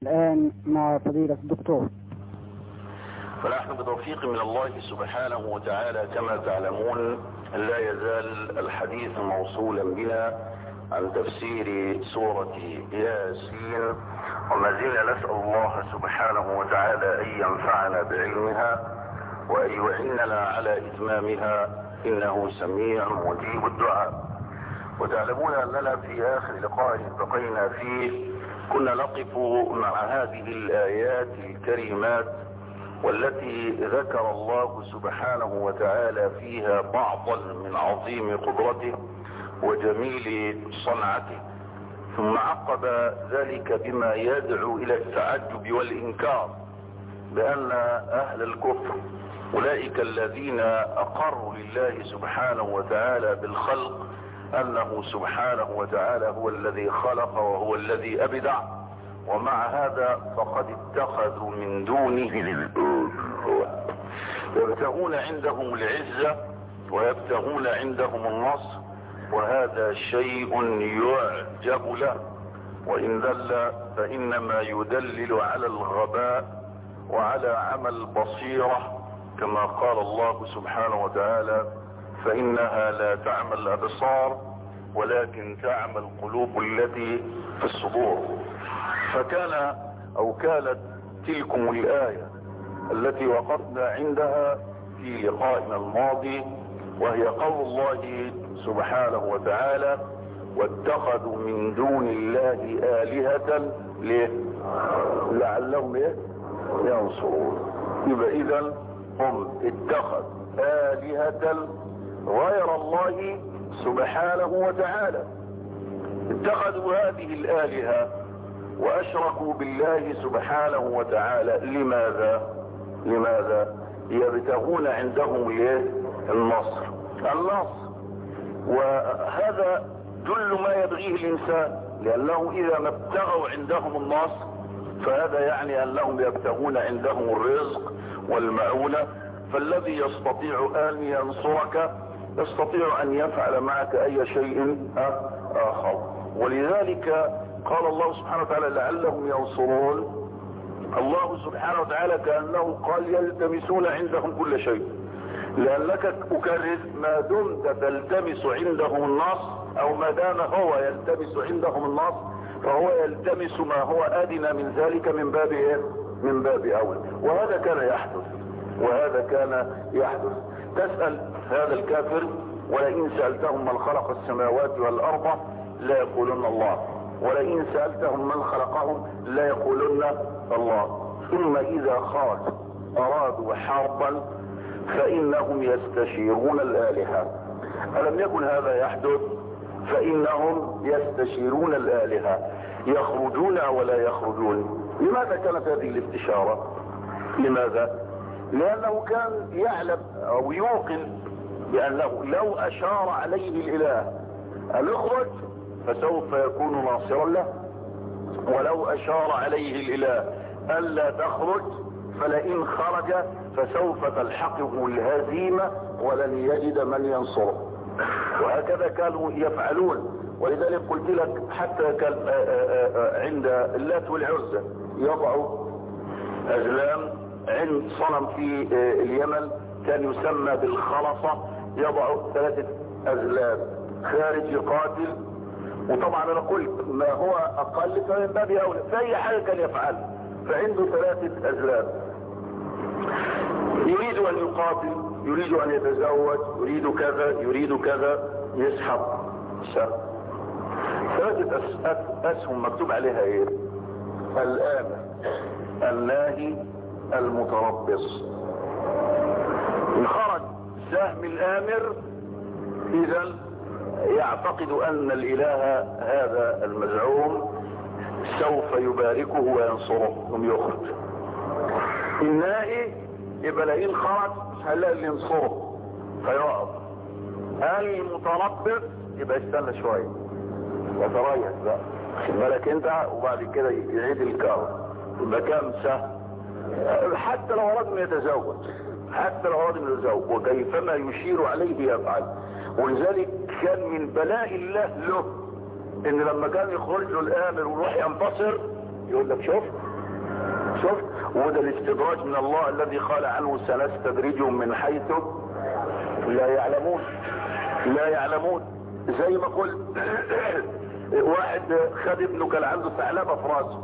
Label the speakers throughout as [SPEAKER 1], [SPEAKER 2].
[SPEAKER 1] الآن مع فضيلة الدكتور
[SPEAKER 2] فنحن بتوفيق من الله سبحانه وتعالى كما تعلمون لا يزال الحديث موصولا بنا عن تفسير سورة ياسين وما زلنا نسأل الله سبحانه وتعالى أن ينفعنا بعلمها وأن يعننا على إتمامها إنه سميع مجيب الدعاء وتعلمون أننا في آخر لقاء التقينا فيه كنا نقف مع هذه الآيات الكريمات والتي ذكر الله سبحانه وتعالى فيها بعضا من عظيم قدرته وجميل صنعته ثم عقب ذلك بما يدعو الى التعجب والانكار بان اهل الكفر اولئك الذين اقروا لله سبحانه وتعالى بالخلق انه سبحانه وتعالى هو الذي خلق وهو الذي ابدع ومع هذا فقد اتخذوا من دونه يبتغون عندهم العزة ويبتغون عندهم النصر وهذا شيء يعجب له وإن ذل فإنما يدلل على الغباء وعلى عمل بصيرة كما قال الله سبحانه وتعالى فإنها لا تعمى الأبصار ولكن تعمى القلوب التي في الصدور فكان أو كانت تلكم الآية التي وقفنا عندها في لقائنا الماضي وهي قول الله سبحانه وتعالى واتخذوا من دون الله آلهة ليه لعلهم ايه ينصرون يبقى اذا هم اتخذ آلهة غير الله سبحانه وتعالى اتخذوا هذه الآلهة واشركوا بالله سبحانه وتعالى لماذا لماذا يبتغون عندهم الايه النصر النصر وهذا كل ما يبغيه الانسان لانه اذا ما ابتغوا عندهم النصر فهذا يعني انهم يبتغون عندهم الرزق والمعونة فالذي يستطيع ان ينصرك يستطيع ان يفعل معك اي شيء اخر ولذلك قال الله سبحانه وتعالى لعلهم ينصرون الله سبحانه وتعالى كأنه قال يلتمسون عندهم كل شيء لأنك أكرر ما دمت تلتمس عندهم النص أو ما دام هو يلتمس عندهم النص فهو يلتمس ما هو أدنى من ذلك من باب إيه؟ من باب أول وهذا كان يحدث وهذا كان يحدث تسأل هذا الكافر ولئن سألتهم من خلق السماوات والأرض لا يقولون الله ولئن سألتهم من خلقهم لا يقولون الله ثم إذا خرج أرادوا حربا فإنهم يستشيرون الآلهة ألم يكن هذا يحدث فإنهم يستشيرون الآلهة يخرجون ولا يخرجون لماذا كانت هذه الاستشارة لماذا لأنه كان يعلم أو يوقن بأنه لو أشار عليه الإله أن يخرج فسوف يكون ناصرا له ولو اشار عليه الاله الا تخرج فلئن خرج فسوف تلحقه الهزيمة ولن يجد من ينصره وهكذا كانوا يفعلون ولذلك قلت لك حتى كان عند اللات والعزة يضعوا ازلام عند صنم في اليمن كان يسمى بالخلصة يضع ثلاثة ازلام خارج يقاتل وطبعا انا قلت ما هو اقل فمن باب اولى في اي حاجه كان يفعل فعنده ثلاثه ازلام يريد ان يقاتل يريد ان يتزوج يريد كذا يريد كذا يسحب سهم ثلاثه اسهم مكتوب عليها ايه الامر الناهي المتربص ان خرج سهم الامر اذا يعتقد ان الاله هذا المزعوم سوف يباركه وينصره ثم يخرج الناهي يبقى لئن خرج مش هنلاقي اللي ينصره فيقف المتربص يبقى يستنى شويه يتريث بقى خد بالك انت وبعد كده يعيد الكار يبقى كام سهم حتى لو اراد انه يتزوج حتى لو اراد انه يتزوج وكيفما يشير عليه يفعل ولذلك كان من بلاء الله له ان لما كان يخرج له الامر ويروح ينتصر يقول لك شوف شوف وده الاستدراج من الله الذي قال عنه سنستدرجهم من حيث لا يعلمون لا يعلمون زي ما قلت واحد خد ابنه كان عنده ثعلبه في راسه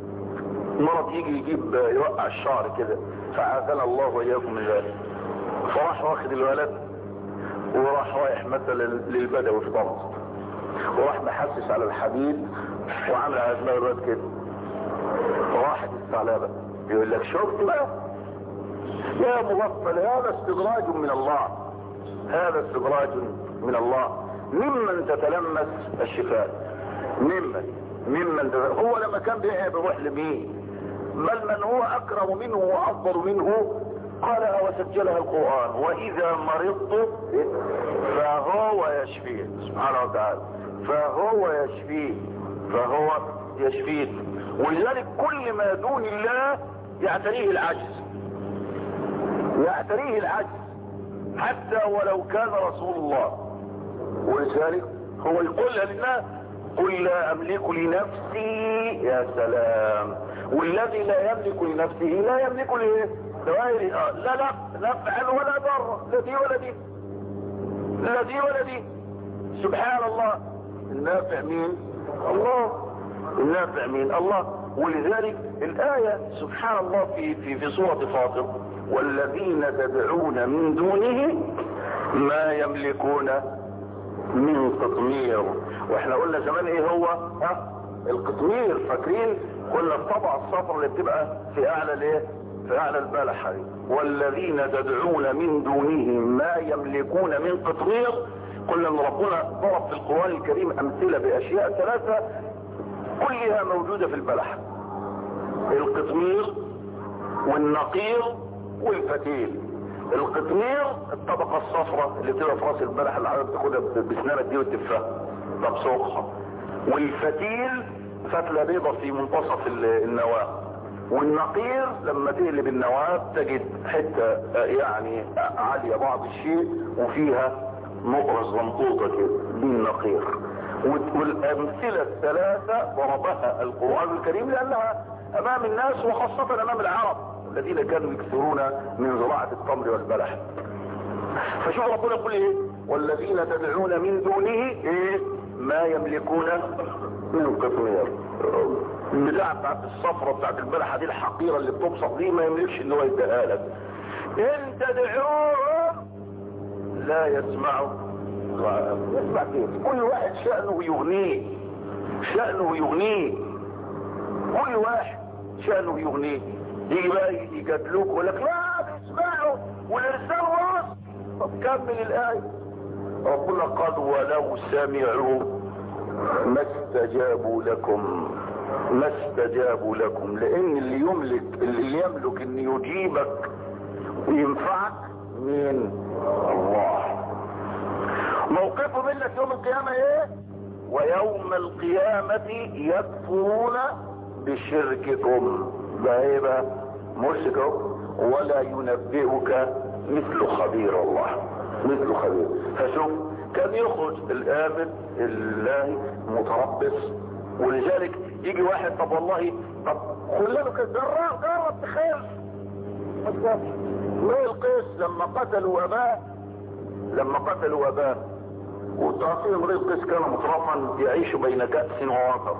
[SPEAKER 2] مرض يجي يجيب يوقع الشعر كده فعافانا الله واياكم من ذلك فراح واخد الولد وراح رايح مثلا للبدوي في طنطا وراح محسس على الحديد وعامل على دماغ الواد كده راحت الثعلبه يقول لك شفت بقى يا مغفل هذا استدراج من الله هذا استدراج من الله ممن تتلمس الشفاء ممن ممن تتلمس هو لما كان بيعب بيروح لمين بل من هو اكرم منه وافضل منه قالها وسجلها القرآن واذا مرضت فهو يشفيه سبحانه وتعالى فهو يشفيه فهو يشفيه ولذلك كل ما دون الله يعتريه العجز يعتريه العجز حتى ولو كان رسول الله ولذلك هو يقول لنا قل لا املك لنفسي يا سلام والذي لا يملك لنفسه لا يملك لايه لغيره لا لا نفعا ولا ضر لا دي ولا دي لا دي ولا دي سبحان الله النافع مين الله النافع مين الله ولذلك الآية سبحان الله في في في سورة فاطر والذين تدعون من دونه ما يملكون من قطمير واحنا قلنا زمان ايه هو ها القطمير فاكرين قلنا الطبعة الصفر اللي بتبقى في اعلى الايه في اعلى البلحة والذين تدعون من دونه ما يملكون من قطمير قلنا ان ربنا ضرب في القرآن الكريم امثلة باشياء ثلاثة كلها موجودة في البلح القطمير والنقير والفتيل القطمير الطبقة الصفراء اللي بتبقى في راس البلح اللي حضرتك بتاخدها بسنانك دي وتفها تبصقها والفتيل فتلة بيضة في منتصف النواة والنقير لما تقلب النواة تجد حتة يعني عالية بعض الشيء وفيها نقرة زنطوطة كده دي النقير والامثلة الثلاثة ضربها القرآن الكريم لانها امام الناس وخاصة امام العرب الذين كانوا يكثرون من زراعة التمر والبلح فشوف ربنا يقول ايه والذين تدعون من دونه ايه ما يملكون من قطمير البتاع بتاعت الصفرة بتاعت البلحة دي الحقيرة اللي بتبسط دي ما يملكش ان هو يديها لك ان تدعوهم لا يسمعوا يسمع كيف كل واحد شأنه يغنيه شأنه يغنيه كل واحد شأنه يغنيه يجي بقى يجادلوك ويقول لك لا بيسمعوا والارسال راس طب كمل الايه ربنا قال ولو سمعوا ما استجابوا لكم ما استجابوا لكم لان اللي يملك اللي يملك ان يجيبك وينفعك مين الله موقفه منك يوم القيامة ايه ويوم القيامة يكفرون بشرككم ده ايه بقى مرشك ولا ينبئك مثل خبير الله مثل خبير فشوف كان يخرج الامن الله متربص ولذلك يجي واحد طب والله طب قول له كده جرب جرب تخاف ما القيس لما قتلوا اباه لما قتلوا اباه وتعطيه امرئ القيس كان مطرفا يعيش بين كأس ووتر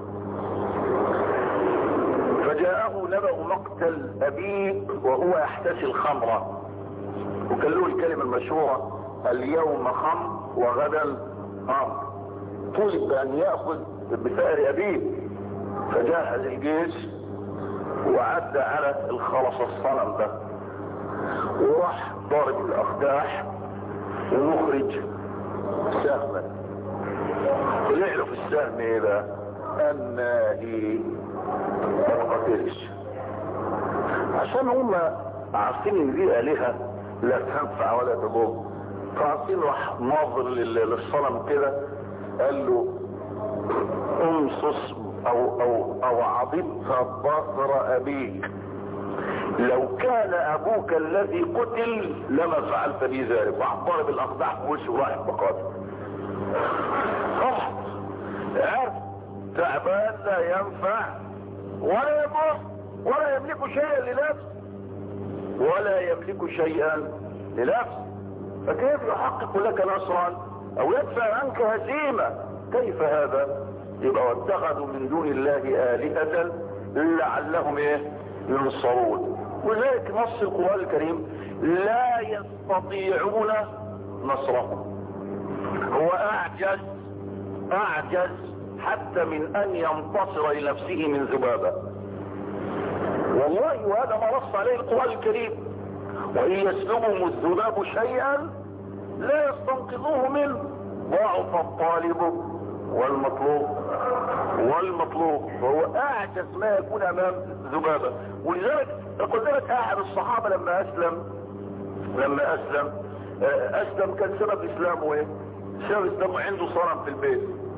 [SPEAKER 2] فجاءه نبأ مقتل أبيه وهو يحتسي الخمرة وكان له الكلمة المشهورة اليوم خمر وغدا خمر طلب أن يأخذ بثأر أبيه فجهز الجيش وعدى على الخلص الصنم ده وراح ضارب الأقداح ومخرج سهما طلع له في السهم ايه بقى الناهي ما قتلش عشان هم عارفين ان دي الهه لا تنفع ولا تضر فعارفين راح ناظر للصنم كده قال له امصص او او او عضبت بصر ابيك لو كان ابوك الذي قتل لما فعلت بي ذلك وعبر بالاقداح في وشه وراح بقاتل خلاص عارف تعبان لا ينفع ولا يضر ولا يملك يملك شيئا لنفسه ولا يملك شيئا لنفسه فكيف يحقق لك نصرا او يدفع عنك هزيمة كيف هذا يبقى واتخذوا من دون الله آلهة لعلهم ايه ينصرون ولذلك نص القرآن الكريم لا يستطيعون نصرهم هو اعجز اعجز حتى من ان ينتصر لنفسه من ذبابة والله وهذا ما نص عليه القرآن الكريم وان يسلبهم الذباب شيئا لا يستنقذوه منه ضعف الطالب والمطلوب والمطلوب فهو اعجز ما يكون امام ذبابة ولذلك قلت لك احد الصحابة لما اسلم لما اسلم اسلم كان سبب اسلامه ايه سبب اسلامه عنده صنم في البيت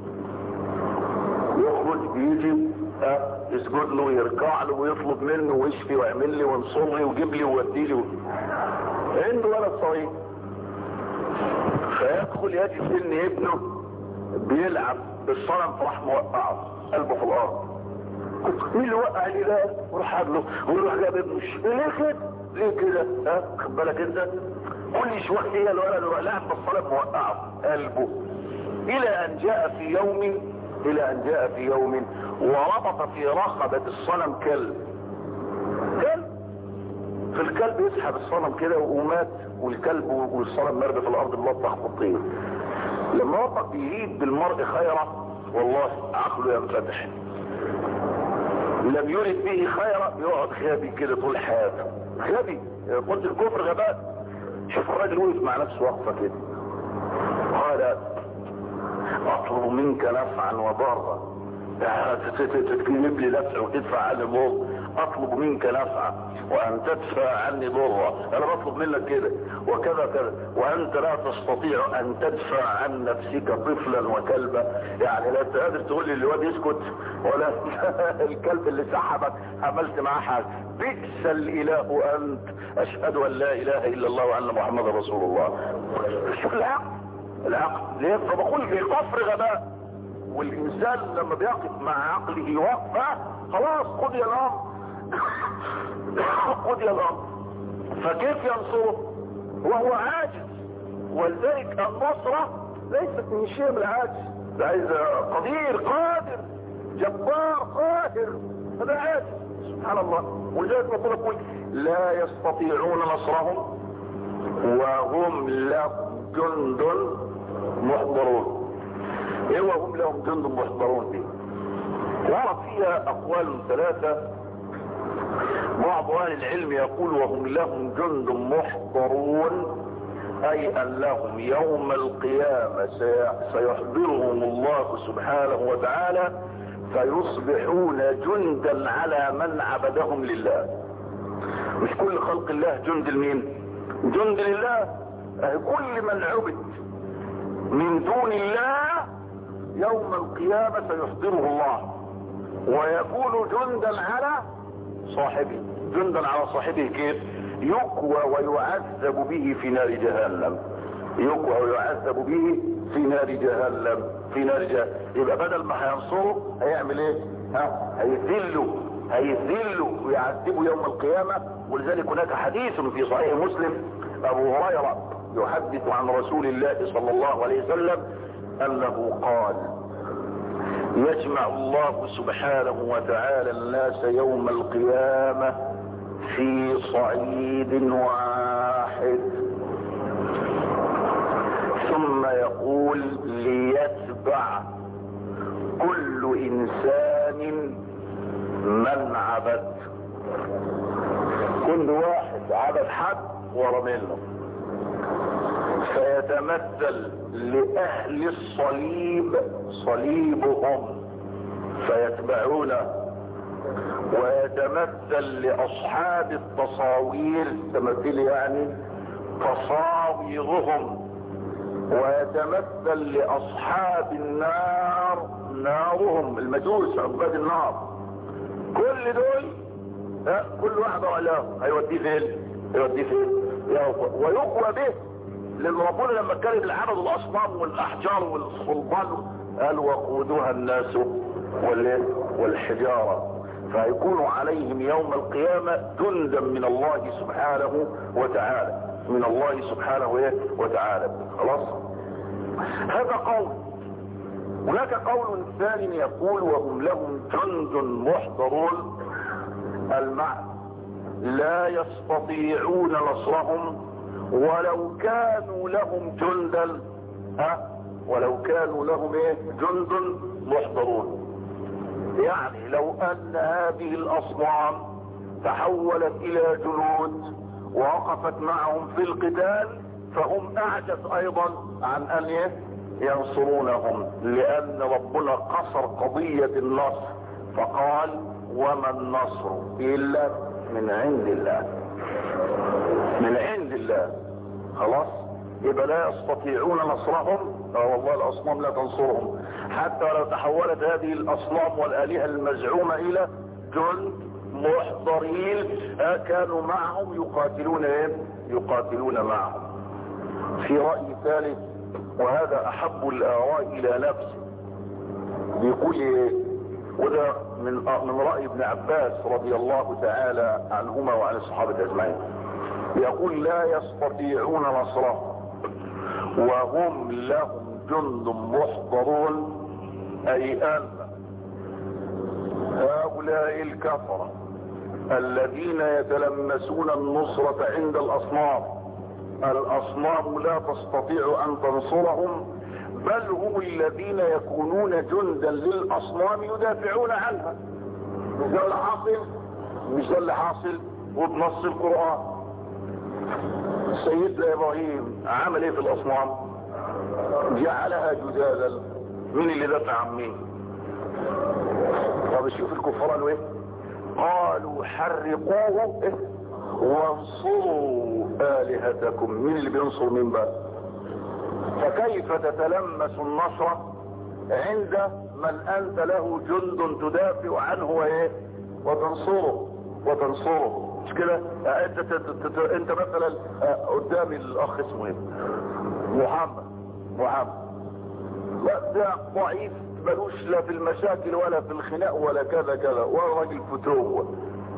[SPEAKER 2] يخرج يجي يسجد له ويركع له ويطلب منه ويشفي ويعمل لي وينصر لي ويجيب لي ويودي لي عنده ولد صغير فيدخل يجد ان ابنه بيلعب بالصنم فراح موقعه قلبه في الارض مين اللي وقع لي ده وراح قابله ويروح جاب ابنه ليه كده ليه كده ها خد بالك انت كل شويه الولد يروح لاعب بالصنم موقعه قلبه الى ان جاء في يوم الى ان جاء في يوم وربط في رقبة الصنم كلب كلب فالكلب يسحب الصنم كده ومات والكلب والصنم مرمي في الارض ملطخ بالطير لما ربك بيريد بالمرء خيرا والله عقله ينفتح لم يرد به خيرا يقعد غبي كده طول حياته غبي قلت الكفر غباء شوف الراجل وقف مع نفسه وقفه كده قال اطلب منك نفعا وضرا تجيب لي نفع وتدفع عني ضر اطلب منك نفعا وان تدفع عني ضرا انا بطلب منك كده وكذا كذا وانت لا تستطيع ان تدفع عن نفسك طفلا وكلبا يعني لا انت قادر تقول لي الواد يسكت ولا الكلب اللي سحبك عملت معاه حاجه بئس الاله انت اشهد ان لا اله الا الله وان محمد رسول الله شوف العقل العقل ليه فبقول في الكفر غباء والانسان لما بيقف مع عقله وقفه خلاص قضي الامر قضي الامر فكيف ينصره وهو عاجز ولذلك النصرة ليست من شيء من العاجز ده عايز قدير قادر جبار قادر هذا عاجز سبحان الله ولذلك بقول لكم لا يستطيعون نصرهم وهم لهم جند محضرون ايه وهم لهم جند محضرون دي ورد فيها اقوال ثلاثة بعض اهل العلم يقول وهم لهم جند محضرون اي ان لهم يوم القيامة سيحضرهم الله سبحانه وتعالى فيصبحون جندا على من عبدهم لله مش كل خلق الله جند لمين جند لله كل من عبد من دون الله يوم القيامة سيحضره الله ويكون جندا على صاحبه جندا على صاحبه كيف يكوى ويعذب به في نار جهنم يكوى ويعذب به في نار جهنم في نار جهنم يبقى بدل ما هينصره هيعمل ايه ها هيذله هيذله ويعذبه يوم القيامة ولذلك هناك حديث في صحيح مسلم ابو هريرة يحدث عن رسول الله صلى الله عليه وسلم انه قال يجمع الله سبحانه وتعالى الناس يوم القيامة في صعيد واحد ثم يقول ليتبع كل انسان من عبد كل واحد عبد حد ورا منه فيتمثل لأهل الصليب صليبهم فيتبعونه ويتمثل لأصحاب التصاوير تمثيل يعني تصاويرهم ويتمثل لأصحاب النار نارهم المجوس عباد النار كل دول كل واحد له هيوديه فين هيوديه فين ويقوى به لان ربنا لما كانت العبد الاصنام والاحجار والصلبان قال وقودها الناس والحجارة فيكون عليهم يوم القيامة جندا من الله سبحانه وتعالى من الله سبحانه وتعالى خلاص هذا قول هناك قول ثاني يقول وهم لهم جند محضرون المعنى لا يستطيعون نصرهم ولو كانوا لهم جندا ها ولو كانوا لهم ايه جند محضرون يعني لو ان هذه الاصنام تحولت الى جنود ووقفت معهم في القتال فهم اعجز ايضا عن ان ايه ينصرونهم لان ربنا قصر قضية النصر فقال وما النصر الا من عند الله من عند الله خلاص يبقى لا يستطيعون نصرهم اه والله الاصنام لا تنصرهم حتى لو تحولت هذه الاصنام والالهة المزعومة الى جند محضرين كانوا معهم يقاتلون ايه يقاتلون معهم في رأي ثالث وهذا احب الاراء الى نفسي بيقول ايه وده من من رأي ابن عباس رضي الله تعالى عنهما وعن الصحابة اجمعين يقول لا يستطيعون نصره وهم لهم جند محضرون اي ان هؤلاء الكفرة الذين يتلمسون النصرة عند الاصنام الاصنام لا تستطيع ان تنصرهم بل هم الذين يكونون جندا للاصنام يدافعون عنها مش ده اللي حاصل مش ده اللي حاصل وبنص القرآن سيدنا ابراهيم عمل ايه في الاصنام جعلها جدادا مين اللي دافع عن مين طب شوف الكفار قالوا ايه قالوا حرقوه إيه؟ وانصروا الهتكم مين اللي بينصر مين بقى فكيف تتلمس النصر عند من انت له جند تدافع عنه وايه وتنصره وتنصره مش كده انت انت مثلا قدامي الاخ اسمه ايه محمد محمد ده ضعيف ملوش لا في المشاكل ولا في الخناق ولا كذا كذا ولا راجل فتوه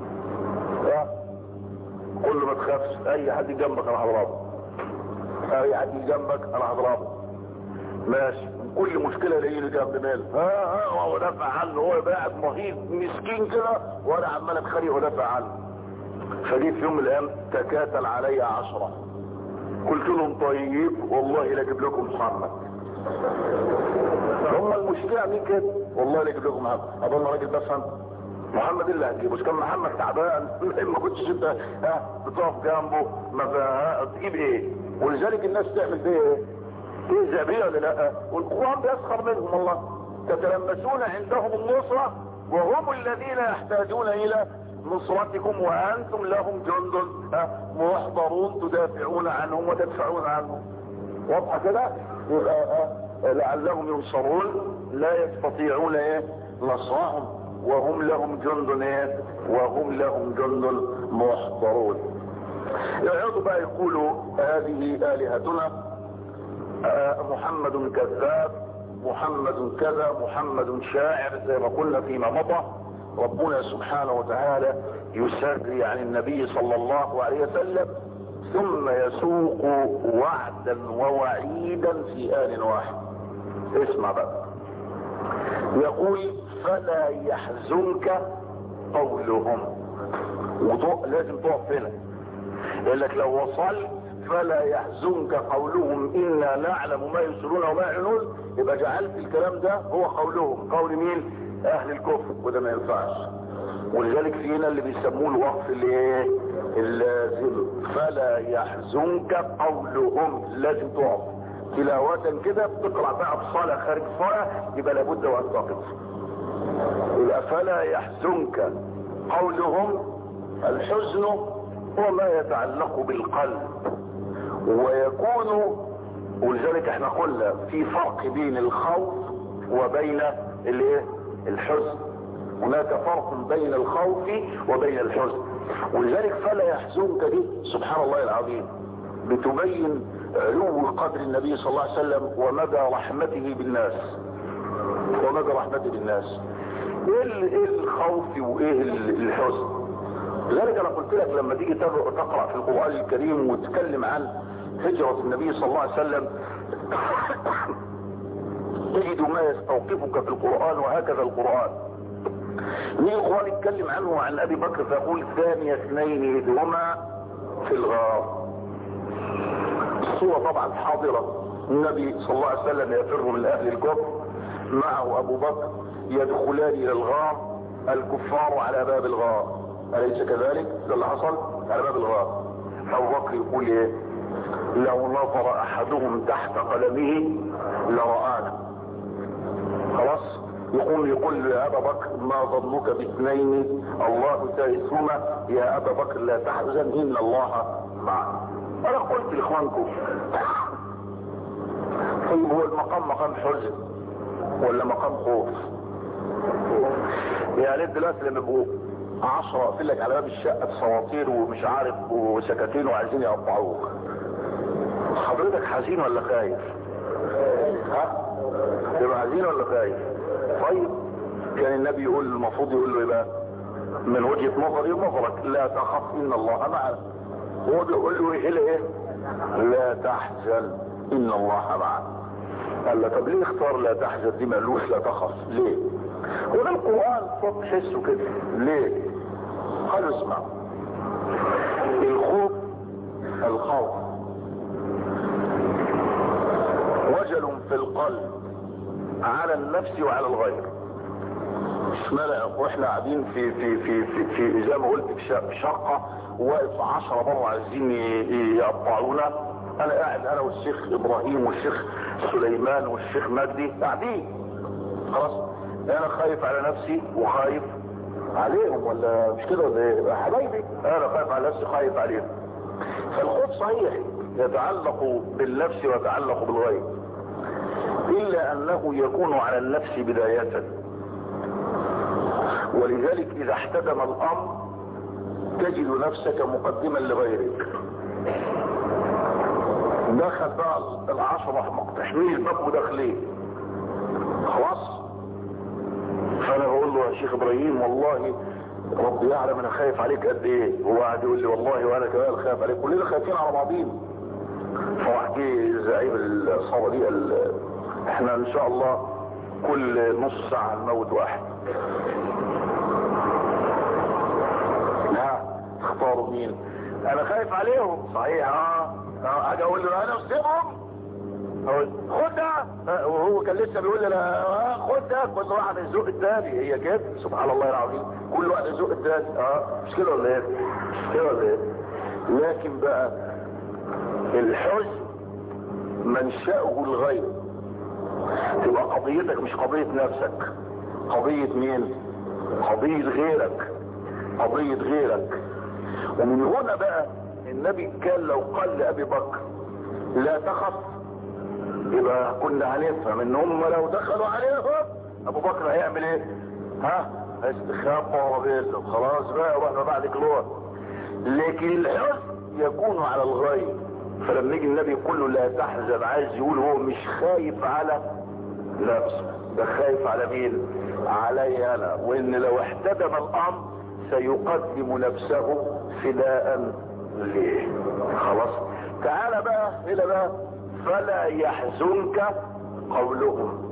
[SPEAKER 2] قول له ما تخافش اي حد جنبك انا هضربه اي حد جنبك انا هضربه ماشي كل مشكلة لاقيه لي جنب مال ها ها وهو دافع عنه هو قاعد مهيب مسكين كده وانا عمال اتخانق ودافع عنه فجيت في يوم من الايام تكاتل علي عشرة قلت لهم طيب والله لا اجيب لكم محمد هم المشكلة مين كده والله لا اجيب لكم محمد اظن راجل بفهم محمد اللي هتجيبه مش كان محمد تعبان ما كنتش انت ها بتقف جنبه ما تجيب ايه ولذلك الناس تعمل بيه ايه تهزأ بيه ولا لا والقرآن بيسخر منهم الله تتلمسون عندهم النصرة وهم الذين يحتاجون الى نصرتكم وانتم لهم جند محضرون تدافعون عنهم وتدفعون عنهم واضحة كده يبقى لعلهم ينصرون لا يستطيعون ايه نصرهم وهم لهم جند ايه وهم لهم جند محضرون يقعدوا بقى يقولوا هذه الهتنا محمد كذاب محمد كذا محمد شاعر زي ما قلنا فيما مضى ربنا سبحانه وتعالى يسري عن النبي صلى الله عليه وسلم ثم يسوق وعدا ووعيدا في آن واحد اسمع بقى يقول فلا يحزنك قولهم وضوء لازم تقف هنا يقول لك لو وصلت فلا يحزنك قولهم انا نعلم ما يسرون وما يعلنون يبقى جعلت الكلام ده هو قولهم قول مين اهل الكفر وده ما ينفعش ولذلك في هنا اللي بيسموه الوقف الايه اللازم فلا يحزنك قولهم لازم تقف تلاوة كده بتقرا بقى بصلاة خارج صلاة يبقى لابد وان تقف يبقى فلا يحزنك قولهم الحزن هو ما يتعلق بالقلب ويكون ولذلك احنا قلنا في فرق بين الخوف وبين الايه الحزن هناك فرق بين الخوف وبين الحزن ولذلك فلا يحزنك دي سبحان الله العظيم بتبين علو قدر النبي صلى الله عليه وسلم ومدى رحمته بالناس ومدى رحمته بالناس ايه ال- إيه الخوف وايه ال- الحزن لذلك انا قلت لك لما تيجي تقرا تقرأ في القران الكريم وتتكلم عن هجره النبي صلى الله عليه وسلم تجد ما يستوقفك في القران وهكذا القران من القران يتكلم عنه عن ابي بكر فيقول ثاني اثنين اذ هما في الغار الصوره طبعا حاضره النبي صلى الله عليه وسلم يفر من اهل الكفر معه ابو بكر يدخلان الى الغار الكفار على باب الغار اليس كذلك ده اللي حصل على باب الغار ابو بكر يقول ايه لو نظر احدهم تحت قلمه لرآنا خلاص يقوم يقول له يا ابا بكر ما ظنك باثنين الله ثالثهما يا ابا بكر لا تحزن ان الله معنا انا قلت لاخوانكم طيب هو المقام مقام حزن ولا مقام خوف يعني انت دلوقتي لما يبقوا عشرة اقفل لك على باب الشقة بسواطير ومش عارف وسكاكين وعايزين يقطعوك حضرتك حزين ولا خايف ها تبقى حزين ولا خايف طيب كان النبي يقول المفروض يقول له ايه بقى من وجهة نظري ونظرك لا تخف ان الله معنا هو بيقول له ايه ايه لا تحزن ان الله معنا قال له طب ليه اختار لا تحزن دي ما قالوش لا تخف ليه هو ده القرآن صوت تحسه كده ليه قالوا اسمع الخوف الخوف وجل في القلب على النفس وعلى الغير اشمعنى واحنا قاعدين في في في في, في زي ما قلت في شق- في شقه واقف عشرة بره عايزين ي- يقطعونا انا قاعد انا والشيخ ابراهيم والشيخ سليمان والشيخ مجدي قاعدين خلاص انا خايف على نفسي وخايف عليهم ولا مش كده ولا ايه حبايبي انا خايف على نفسي خايف عليهم فالخوف صحيح يتعلق بالنفس ويتعلق بالغير الا انه يكون على النفس بداية ولذلك اذا احتدم الامر تجد نفسك مقدما لغيرك دخل بقى العشرة مقتحمين الباب وداخلين خلاص فانا بقول له يا شيخ ابراهيم والله ربي يعلم انا خايف عليك قد ايه هو قاعد يقول لي والله وانا كمان خايف عليك كلنا خايفين على بعضينا فراح جه زعيم الصلاة دي قال احنا ان شاء الله كل نص ساعة نموت واحد ها اختاروا مين انا خايف عليهم صحيح اه اه اجي اقول له انا اسيبهم أقول خد ده آه، وهو كان لسه بيقول لي لا آه، خد ده كل واحد يزق الثاني هي كده سبحان الله العظيم كل واحد يزق الثاني اه مش كده ولا ايه مش كده ولا ايه لكن بقى الحزن منشأه الغير تبقى قضيتك مش قضية نفسك قضية مين قضية غيرك قضية غيرك ومن هنا بقى النبي كان لو قال لأبي بكر لا تخف يبقى كنا هنفهم ان هم لو دخلوا عليهم ابو بكر هيعمل ايه ها هيستخبى ورا بيته خلاص بقى واحنا بعد كلور لكن الحزن يكون على الغير فلما يجي النبي يقول له لا تحزن عايز يقول هو مش خايف على نفسه ده خايف على مين علي انا وان لو احتدم الامر سيقدم نفسه فداء ليه خلاص تعال بقى هنا بقى فلا يحزنك قولهم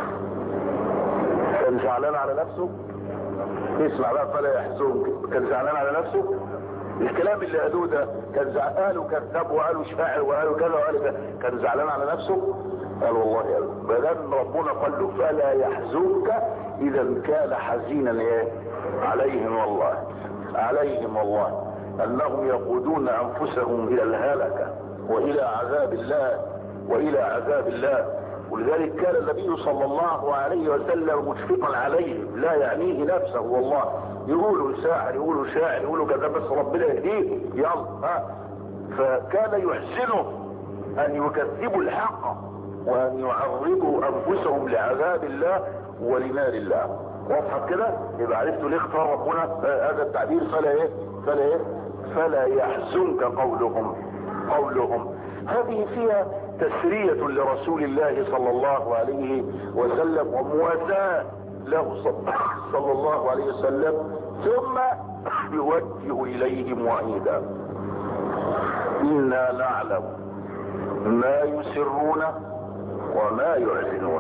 [SPEAKER 2] كان زعلان على نفسه اسمع بقى فلا يحزنك كان زعلان على نفسه الكلام اللي قالوه ده كان زع- قالوا كذاب وقالوا شاعر وقالوا كذا وقالوا كذا كان زعلان على نفسه قال والله قال ما دام ربنا قال له فلا يحزنك اذا كان حزينا ايه عليهم والله عليهم والله انهم يقودون انفسهم الى الهلكه والى عذاب الله والى عذاب الله ولذلك كان النبي صلى الله عليه وسلم مشفقا عليه لا يعنيه نفسه والله يقولوا ساحر يقولوا شاعر يقولوا كذا بس ربنا يهديه يلا ها فكان يحسنه ان يكذبوا الحق وان يعرضوا انفسهم لعذاب الله ولنار الله وضحت كده يبقى عرفتوا ليه اختار ربنا آه، هذا التعبير فلا ايه فلا ايه فلا يحزنك قولهم قولهم هذه فيها تسرية لرسول الله صلى الله عليه وسلم ومواساة له صلى الله عليه وسلم ثم يوجه إليهم وعيدا إنا نعلم ما يسرون وما يعلنون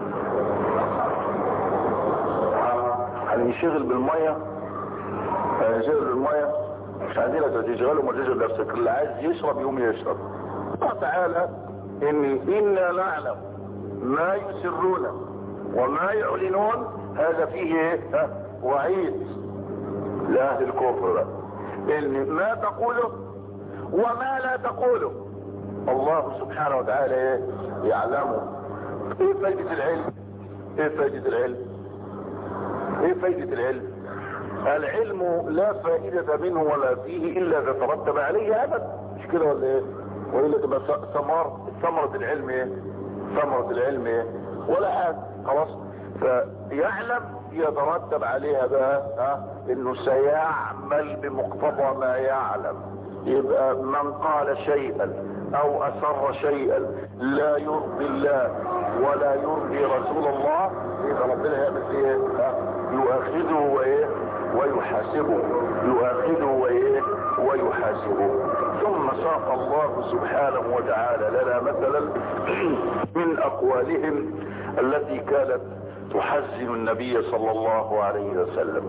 [SPEAKER 2] هنشغل بالمية هنشغل بالمية مش عايزينك تشغله ما تشغل نفسك اللي عايز يشرب يوم يشرب الله تعالى ان انا نعلم ما يسرون وما يعلنون هذا فيه ايه وعيد لاهل الكفر بقى ان ما تقوله وما لا تقوله الله سبحانه وتعالى ايه يعلمه ايه فايدة العلم ايه فايدة العلم ايه فايدة العلم العلم لا فائدة منه ولا فيه الا اذا ترتب عليه ابدا مش كده ولا ايه والا تبقى ثمار ثمرة العلم ايه ثمرة العلم ايه ولا حاجة خلاص فيعلم يترتب عليها بقى ها انه سيعمل بمقتضى ما يعلم يبقى من قال شيئا او اسر شيئا لا يرضي الله ولا يرضي رسول الله يبقى ربنا يعمل فيه ايه يؤاخذه وايه ويحاسبه يؤاخذه وايه ويحاسبه ثم ساق الله سبحانه وتعالى لنا مثلا من اقوالهم التي كانت تحزن النبي صلى الله عليه وسلم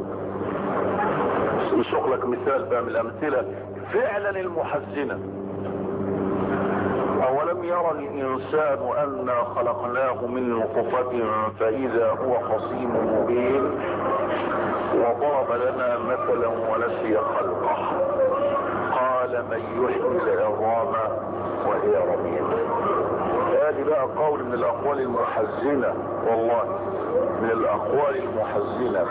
[SPEAKER 2] نسوق لك مثال بقى من الامثله فعلا المحزنه اولم يرى الانسان انا خلقناه من نطفه فاذا هو خصيم مبين وضرب لنا مثلا ونسي خلقه قال من يحيي العظام وهي رميم هذه بقى قول من الاقوال المحزنه والله من الاقوال المحزنه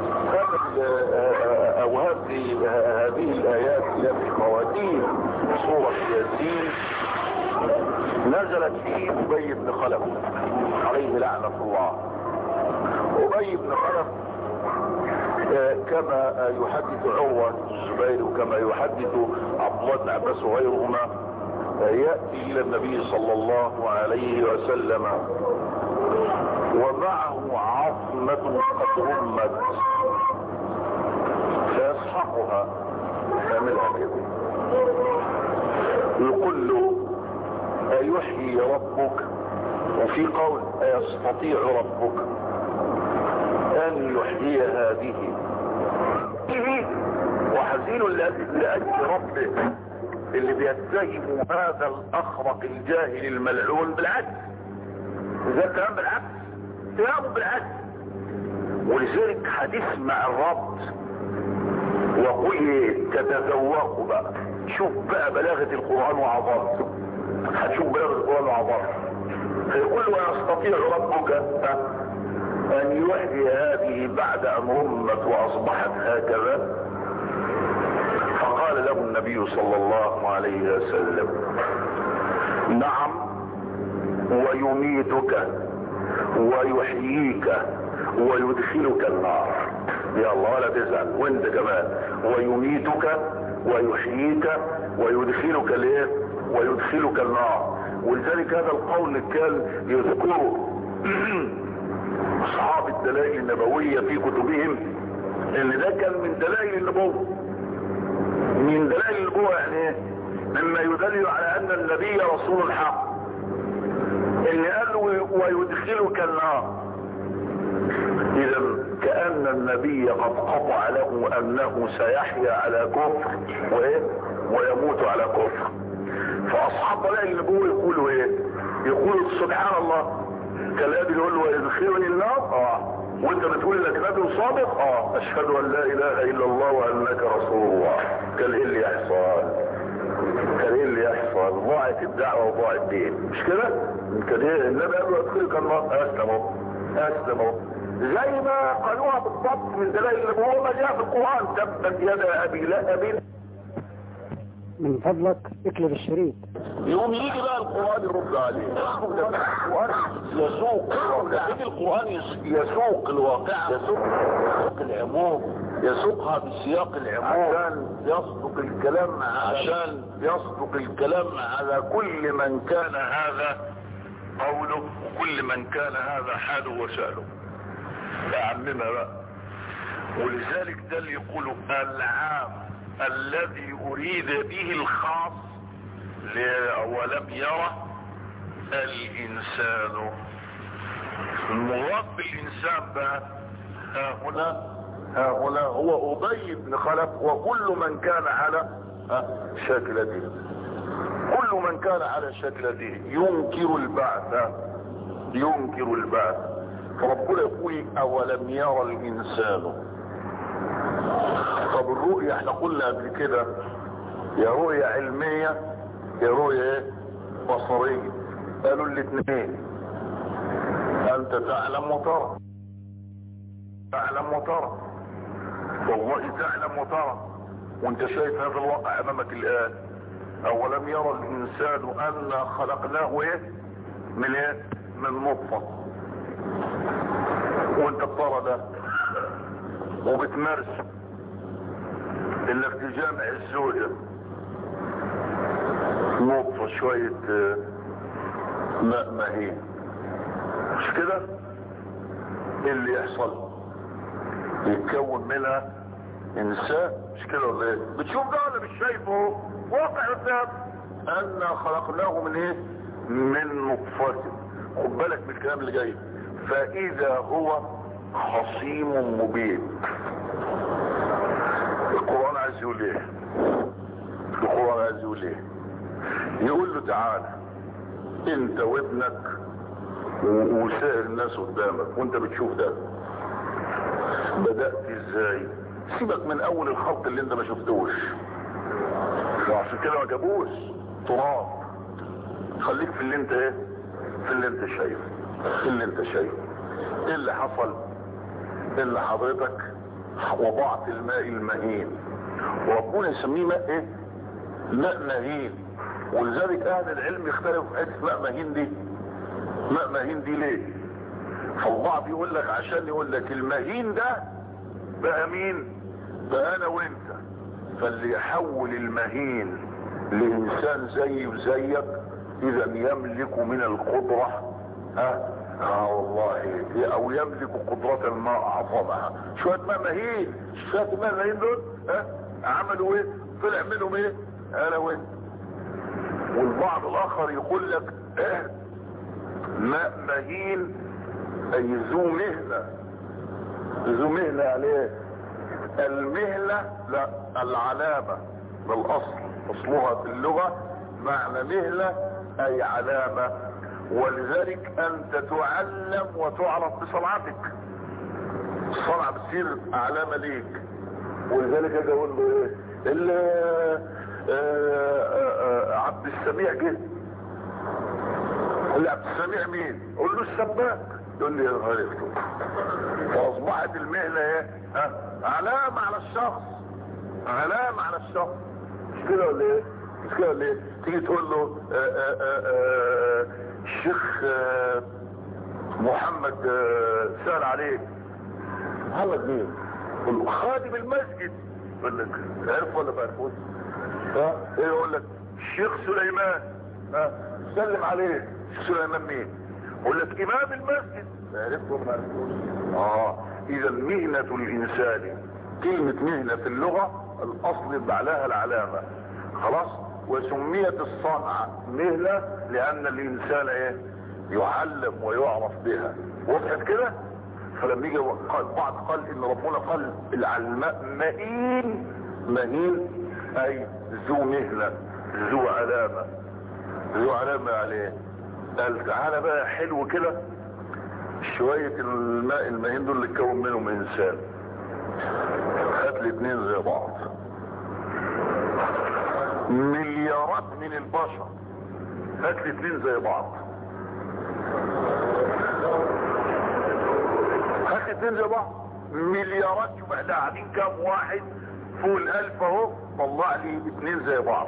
[SPEAKER 2] او هذه هذه الايات في خواتيم سوره ياسين نزلت في ابي بن خلف عليه لعنه الله ابي بن خلف كما يحدث عروة الزبير وكما يحدث عبد الله بن عباس وغيرهما يأتي إلى النبي صلى الله عليه وسلم ومعه عظمة قد رمت فيسحقها يعملها كده يقول له أيحيي ربك وفي قول أيستطيع ربك أن يحيي هذه وحزين لأجل ربه اللي بيتهم هذا الأخرق الجاهل الملعون بالعكس إذا كان بالعكس اتهامه بالعكس ولذلك هتسمع الرب وقل تتذوقوا بقى شوف بقى بلاغة القرآن وعظمته هتشوف بلاغة القرآن وعظمته فيقول ويستطيع ربك ان يحيي هذه بعد ان رمت واصبحت هكذا فقال له النبي صلى الله عليه وسلم نعم ويميتك ويحييك ويدخلك النار يا الله لا تزعل وانت كمان ويميتك ويحييك ويدخلك الايه ويدخلك النار ولذلك هذا القول كان يذكره اصحاب الدلائل النبوية في كتبهم ان ده كان من دلائل النبوة من دلائل النبوة يعني ايه مما يدل على ان النبي رسول حق ان قال ويدخلك النار اذا كأن النبي قد قطع له انه سيحيا على كفر وايه ويموت على كفر فاصحاب دلائل النبوة يقولوا ايه يقولوا سبحان الله كالذي يقول له يدخلني النار اه وانت بتقول انك نبي صادق اه اشهد ان لا اله الا الله وانك رسول الله كان ايه اللي يحصل كان ايه اللي يحصل ضاعت الدعوه وضاع الدين مش كده كان ايه النبي قال له ادخلك النار اسلموا اسلموا زي ما قالوها بالضبط من دلائل النبوه ما جاء في القران تبت يدا ابي لهب
[SPEAKER 1] من فضلك اكلب الشريط
[SPEAKER 2] يقوم يجي بقى القرآن يرد عليه القرآن يسوق يجي القرآن يسوق الواقع يسوق العموم يسوقها بسياق العموم عشان يصدق الكلام عشان يصدق الكلام على كل من كان هذا قوله وكل من كان هذا حاله وشاله اعممها بقى ولذلك ده اللي يقولوا العام الذي اريد به الخاص ولم يره الانسان المراد بالانسان بقى ها هنا ها هنا هو ابي بن خلف وكل من كان على شكلته كل من كان على شكلته ينكر البعث ينكر البعث فربنا يقول اولم يرى الانسان طب الرؤية احنا قلنا قبل كده يا رؤية علمية يا رؤية ايه بصرية قالوا الاثنين انت تعلم وترى تعلم وترى والله تعلم وترى وانت شايف هذا الواقع امامك الان اولم يرى الانسان انا خلقناه ايه من ايه من نطفة وانت بترى ده وبتمارس انك تجامع الزوجة نطفة شوية ماء مهين مش كده ايه اللي يحصل يتكون منها انسان مش كده ولا ايه بتشوف ده ولا مش شايفه واقع قدام انا خلقناه من ايه من نطفة خد بالك من الكلام اللي جاي فاذا هو خصيم مبين القرآن عايز يقول ايه القرآن عايز يقول ايه يقول له تعالى انت وابنك وسائر الناس قدامك وانت بتشوف ده بدأت ازاي سيبك من اول الخلق اللي انت ما شفتوش وعشان كده ما جابوش تراب خليك في اللي انت ايه في اللي انت شايفه في اللي انت شايفه ايه اللي حصل اللي حضرتك وضعت الماء المهين وربنا يسميه ماء ايه ماء مهين ولذلك اهل العلم يختلفوا في حته ماء مهين دي ماء مهين دي ليه فالبعض يقول لك عشان يقول لك المهين ده بقى مين بقى انا وانت فاللي يحول المهين لانسان زي وزيك اذا يملك من القدرة ها اه والله او يملك قدرة ما اعظمها شوية ماء مهين شوية ماء مهين دول ها عملوا ايه طلع منهم ايه انا وانت والبعض الاخر يقول لك اه ماء مهين اي ذو مهنة ذو مهنة عليه المهنة لا العلامة بالاصل اصلها في اللغة معنى مهنة اي علامة ولذلك انت تعلم وتعرف بصنعتك الصنعة بتصير علامة ليك ولذلك اجي اقول له ايه عبد السميع جه قال لي عبد السميع مين قول له السباك يقول لي عرفته فاصبحت المهنة ايه ها علامة على الشخص علامة على الشخص مش كده ولا ايه مش كده ولا ايه تيجي تقول له آآ آآ الشيخ محمد سأل عليك محمد مين قل له خادم المسجد يقول لك عرف ولا ما عرفوش ها ايه يقول لك الشيخ سليمان ها سلم عليه الشيخ سليمان مين يقول لك امام المسجد عرفت ولا ما عرفتوش اه اذا مهنة الانسان كلمة مهنة في اللغة الاصل بعلها العلامة خلاص وسميت الصنعة مهنة لان الانسان ايه يعلم ويعرف بها وضحت كده فلما يجي قال بعض قال ان ربنا قال العلماء مهين مهين اي ذو مهنة ذو علامة ذو علامة عليه قال تعالى بقى حلو كده شوية الماء المهين دول اللي اتكون منهم انسان هات لي اتنين زي بعض مليارات من البشر هات لي اتنين زي بعض هات لي اتنين زي بعض مليارات شوف احنا قاعدين كام واحد فوق الالف اهو طلع لي اتنين زي بعض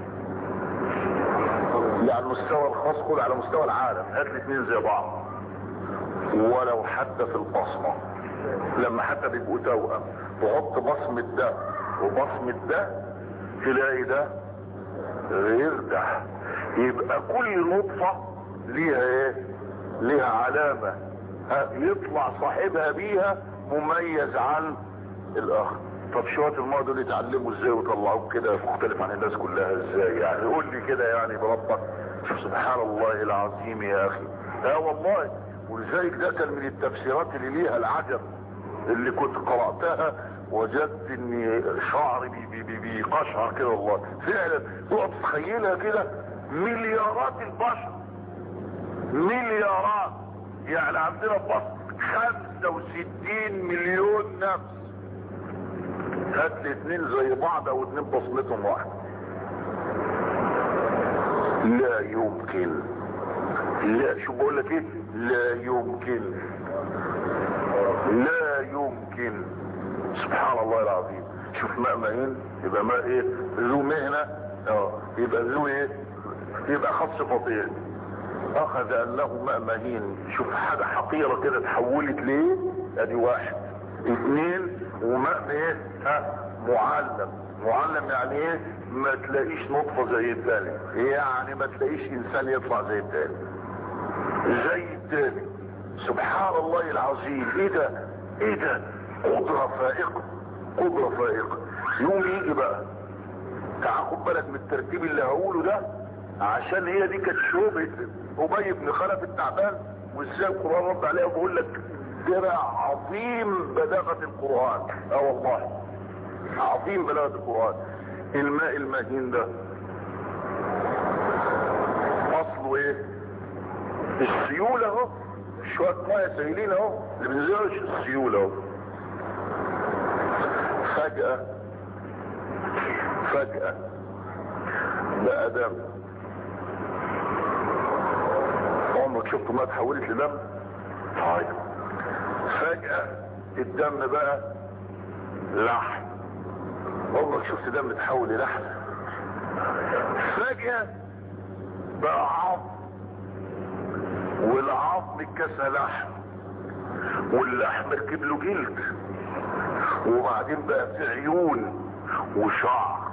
[SPEAKER 2] لا على المستوى الخاص كل على مستوى العالم هات لي اتنين زي بعض ولو حتى في البصمة لما حتى بيبقوا توأم تحط بصمة ده وبصمة ده تلاقي ده غير ده يبقى كل نطفة ليها ايه ليها علامة ها يطلع صاحبها بيها مميز عن الاخر طب شوية الماء دول يتعلموا ازاي ويطلعوه كده مختلف عن الناس كلها ازاي يعني قول لي كده يعني بربك شوف سبحان الله العظيم يا اخي اه والله ولذلك ده كان من التفسيرات اللي ليها العجب اللي كنت قرأتها وجدت ان شعري بي بي بي بيقشعر كده والله فعلا تقعد تتخيلها كده مليارات البشر مليارات يعني عندنا في مصر 65 مليون نفس هات لي اتنين زي بعض او اتنين بصمتهم واحد لا يمكن لا شو بقول لك ايه لا يمكن لا يمكن سبحان الله العظيم شوف ماء مهين يبقى ماء ايه ذو مهنة اه يبقى ذو ايه يبقى خط صفتين اخذ انه ماء مهين شوف حاجة حقيرة كده تحولت ليه ادي واحد اثنين وماء ايه ها معلم معلم يعني ايه ما تلاقيش نطفة زي الثاني يعني ما تلاقيش انسان يطلع زي الثاني زي الثاني سبحان الله العظيم ايه ده ايه ده قدرة فائقة قدرة فائقة يوم يجي بقى تعال خد بالك من الترتيب اللي هقوله ده عشان هي دي كانت شوبة ابي بن خلف التعبان وازاي القرآن رد عليها وبقول لك درع عظيم بلاغة القرآن اه والله عظيم بلاغة القرآن الماء المهين ده اصله ايه السيولة اهو شوية مية سايلين اهو اللي بنزلش السيولة اهو فجأة فجأة بقى دم عمرك شفت ما اتحولت لدم طيب فجأة الدم بقى لحم عمرك شفت دم اتحول للحم فجأة بقى عظم والعظم اتكسى لحم واللحم ركب له جلد وبعدين بقى في عيون وشعر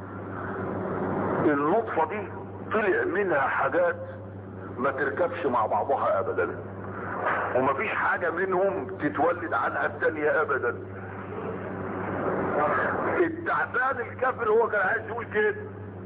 [SPEAKER 2] النطفة دي طلع منها حاجات ما تركبش مع بعضها ابدا ومفيش حاجة منهم تتولد عنها التانية ابدا التعبان الكافر هو كان عايز يقول كده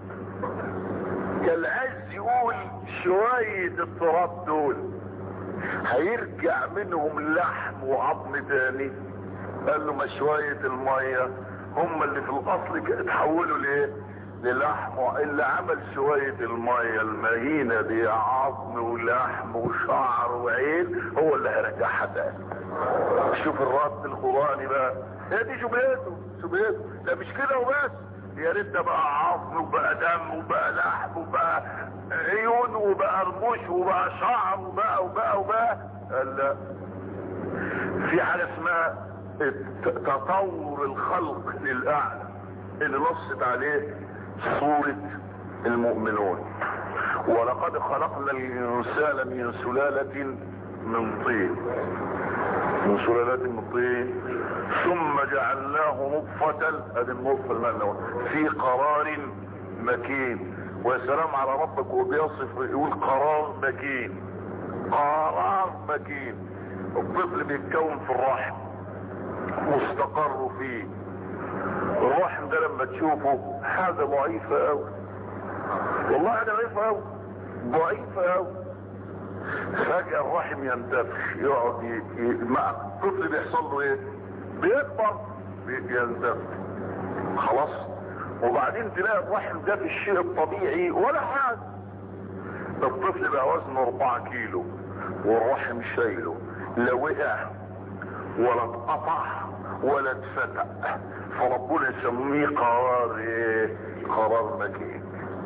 [SPEAKER 2] كان عايز يقول شوية التراب دول هيرجع منهم لحم وعظم تاني قال له ما شوية المية هم اللي في الاصل اتحولوا ليه للحم اللي عمل شوية المية المهينة دي عظم ولحم وشعر وعين هو اللي هيرجعها تاني شوف الرد القرآني بقى هي دي شبهته شبهته ده مش كده وبس يا ريت ده بقى عظم وبقى دم وبقى لحم وبقى عيون وبقى رموش وبقى شعر وبقى وبقى وبقى قال لا في حاجة اسمها تطور الخلق للأعلى اللي نصت عليه سورة المؤمنون ولقد خلقنا الإنسان من سلالة من طين من سلالات من طين ثم جعلناه نطفة هذه النطفة المعنى في قرار مكين ويا سلام على ربك وبيصف يقول قرار مكين قرار مكين الطفل بيتكون في الرحم مستقر فيه الرحم ده لما تشوفه حاجة ضعيفة قوي والله حاجة ضعيفة قوي ضعيفة قوي فجأة الرحم ينتفخ يقعد ي... ي... مع الطفل بيحصل له ايه بيكبر بينتفخ خلاص وبعدين تلاقي الرحم ده في الشيء الطبيعي ولا حاجة الطفل بقى وزنه 4 كيلو والرحم شايله لا وقع ولا اتقطع ولا اتفتق فربنا يسميه قرار ايه قرار مكين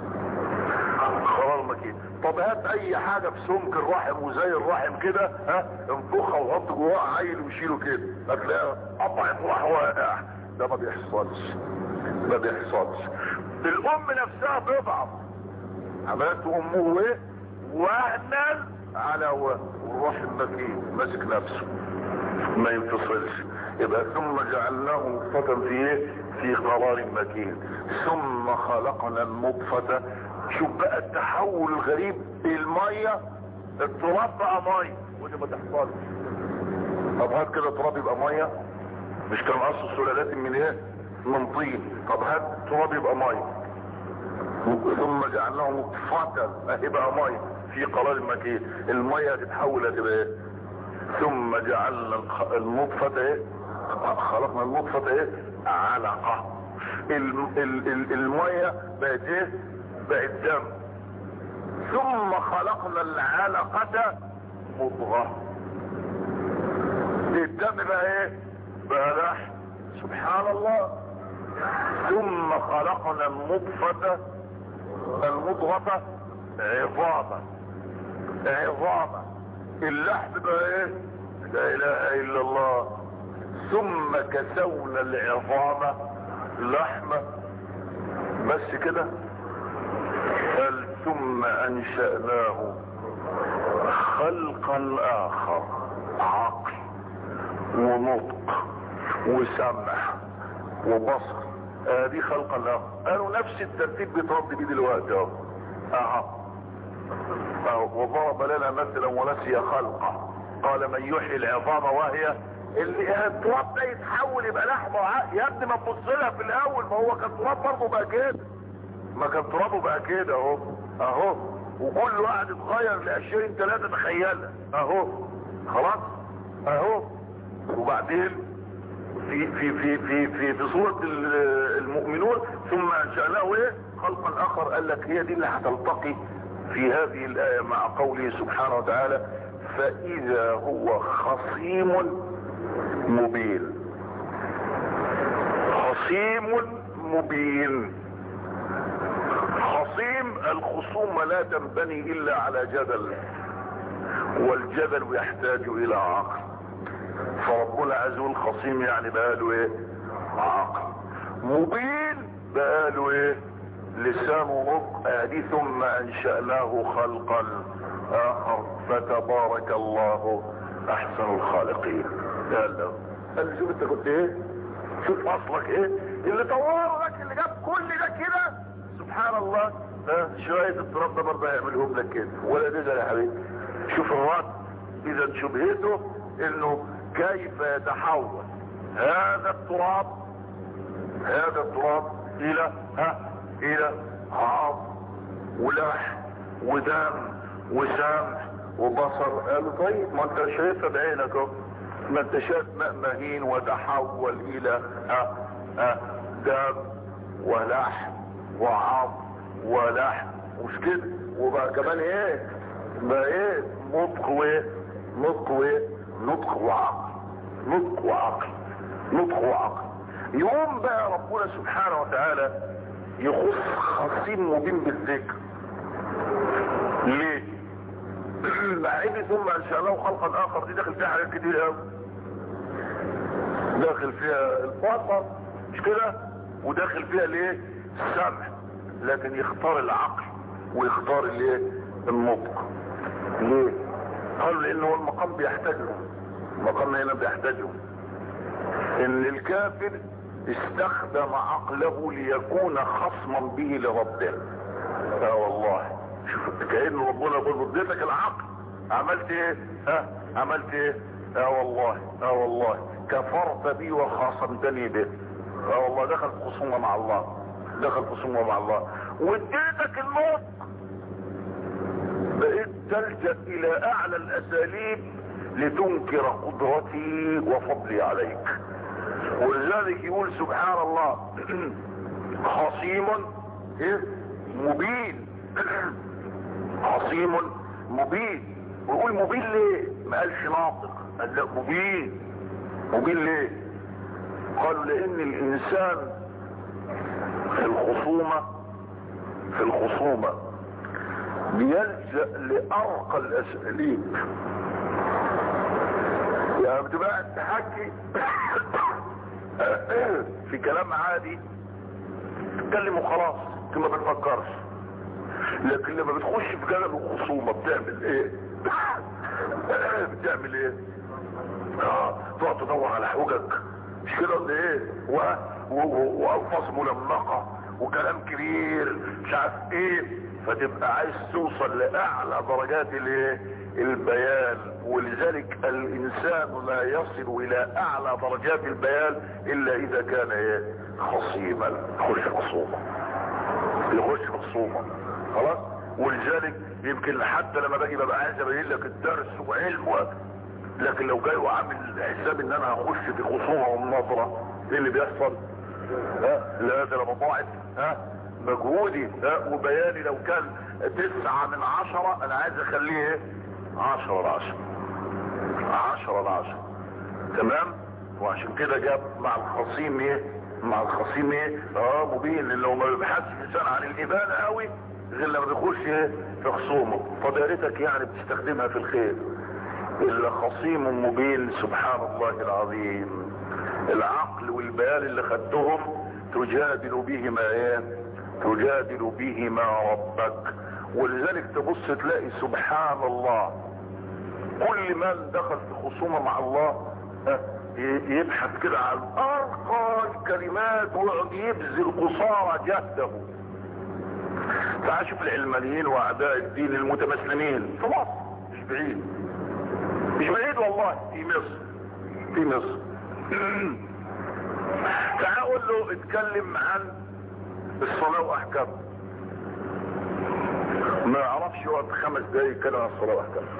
[SPEAKER 2] قرار مكين طب هات اي حاجة في سمك الرحم وزي الرحم كده ها انفخها وحط جواها عيل وشيله كده هتلاقيها قطعت وراح واقع ده ما بيحصلش ما بيحصلش الام نفسها تضعف عملت امه ايه وهنا على وهن والرحم مكين ماسك نفسه ما ينفصلش يبقى ثم جعلناه نطفة في ايه في قرار مكين ثم خلقنا النطفة شوف بقى التحول الغريب المية التراب بقى مية ودي ما تحصلش طب هات كده تراب يبقى ميه مش كان اصل سلالات من ايه من طين طب هات تراب يبقى ميه ثم جعلناه نطفة اهي بقى ميه في قرار مكين الميه تتحول تبقى ايه ثم جعلنا الخ- النطفة ايه خلقنا النطفة ايه علقة ال- ال- ال- الميه بقت ايه بقت دم ثم خلقنا العلقة مضغة الدم بقى ايه بقى لحم سبحان الله ثم خلقنا النطفة المضغة عظاما عظاما اللحم بقى ايه لا اله الا الله ثم كسونا العظام لحمة بس كده قال ثم انشأناه خلقا اخر عقل ونطق وسمع وبصر آه دي خلقا اخر قالوا نفس الترتيب بيترد بيه دلوقتي اهو اهو اهو وضرب لنا مثلا ونسي خلقه قال من يحيي العظام وهي اللي التراب ده يتحول يبقى لحمه وعقل يا ابني ما تبص لها في الاول ما هو كان تراب برضه بقى كده ما كان ترابه بقى كده اهو اهو وكل واحد اتغير لاشياء ثلاثه تخيلها اهو خلاص اهو وبعدين في في في في في في سوره ال- المؤمنون ثم انشأناه ايه خلقا اخر قال لك هي دي اللي هتلتقي في هذه الايه مع قوله سبحانه وتعالى فاذا هو خصيم مبين خصيم مبين خصيم الخصوم لا تنبني الا على جدل والجدل يحتاج الى عقل فربنا عز وجل خصيم يعني بقاله ايه عقل مبين بقاله ايه لسانه نطق ادي ثم انشأناه خلقا اخر فتبارك الله احسن الخالقين قال له قال له شوف انت كنت ايه شوف اصلك ايه اللي طوره لك اللي جاب كل ده كده سبحان الله ها شوية التراب ده برضه هيعملهم لك كده ولا تزعل يا حبيبي شوف الرد اذا شبهته انه كيف يتحول هذا التراب هذا التراب الى ها الى عظم ولحم ودم وسمع وبصر قالوا طيب ما انت شايفها بعينك اهو ما انت شايف ماء مهين وتحول الى ها ها دم ولحم وعظم ولحم مش كده وبقى كمان ايه بقى ايه نطق وايه نطق وايه نطق وعقل نطق وعقل نطق وعقل يقوم بقى ربنا سبحانه وتعالى يخص خصيم مبين بالذكر ليه مع ان ثم انشأناه خلقا اخر دي داخل فيها حاجات كتير قوي داخل فيها البصر مش كده وداخل فيها الايه السمع لكن يختار العقل ويختار الايه النطق ليه قالوا لان هو المقام بيحتاجهم المقام هنا بيحتاجهم ان الكافر استخدم عقله ليكون خصما به لربه اه والله شوف كأن ربنا يقول اديتك العقل عملت ايه ها عملت ايه اه والله اه والله كفرت بي وخاصمتني به اه والله دخل خصومه مع الله دخل خصومه مع الله واديتك النطق بقيت تلجأ الى اعلى الاساليب لتنكر قدرتي وفضلي عليك ولذلك يقول سبحان الله خصيم ايه مبين خصيم مبين ويقول مبين ليه ما قالش ناطق قال لا مبين مبين ليه قالوا لان الانسان في الخصومة في الخصومة بيلجأ لأرقى الأساليب يعني بتبقى قاعد تحكي في كلام عادي تتكلم وخلاص انت ما بتفكرش لكن لما بتخش في جانب الخصومة بتعمل ايه بتعمل ايه اه تقعد تدور على حجج مش كده ولا ايه و- و- والفاظ ملمقة وكلام كبير مش عارف ايه فتبقى عايز توصل لاعلى درجات الايه البيان ولذلك الانسان لا يصل الى اعلى درجات البيان الا اذا كان ايه خصيما يخش خصومه يخش خصومه خلاص ولذلك يمكن حتى لما باجي ببقى عايز ابين لك الدرس وعلم لكن لو جاي وعامل حساب ان انا هخش في خصومه ومناظره ايه اللي بيحصل ها لا ده انا بضاعف ها مجهودي ها وبياني لو كان تسعة من عشرة انا عايز اخليه ايه عشرة لعشرة عشرة لعشرة تمام وعشان كده جاب مع الخصيم ايه مع الخصيم ايه اه مبين لان لو ما بيبحثش الانسان عن الابانة قوي غير لما بيخش ايه في خصومه طب يا ريتك يعني بتستخدمها في الخير الا خصيم مبين سبحان الله العظيم العقل والبيان اللي خدتهم تجادل بهما ايه تجادل بهما ربك ولذلك تبص تلاقي سبحان الله كل من دخل في خصومه مع الله يبحث كده عن ارقى الكلمات ويقعد يبذل قصارى جهده تعال شوف العلمانيين واعداء الدين المتمسلمين في مصر مش بعيد مش بعيد والله في مصر في مصر تعال اقول له اتكلم عن الصلاة واحكامها ما يعرفش يقعد خمس دقايق يتكلم عن الصلاة واحكامها